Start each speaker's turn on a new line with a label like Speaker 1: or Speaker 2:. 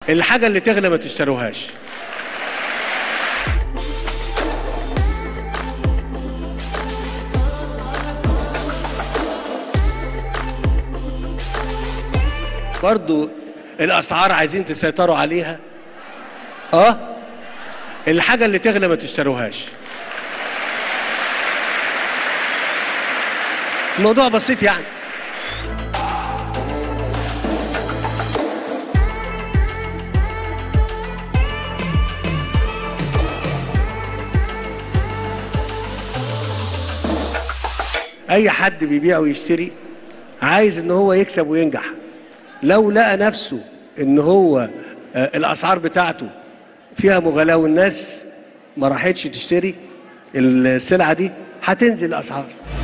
Speaker 1: الحاجة اللي تغلى ما تشتروهاش برضو الأسعار عايزين تسيطروا عليها اه الحاجة اللي تغلى ما تشتروهاش الموضوع بسيط يعني اي حد بيبيع ويشتري عايز ان هو يكسب وينجح لو لقى نفسه ان هو آه، الاسعار بتاعته فيها مغالاة والناس ما راحتش تشتري السلعة دي هتنزل الاسعار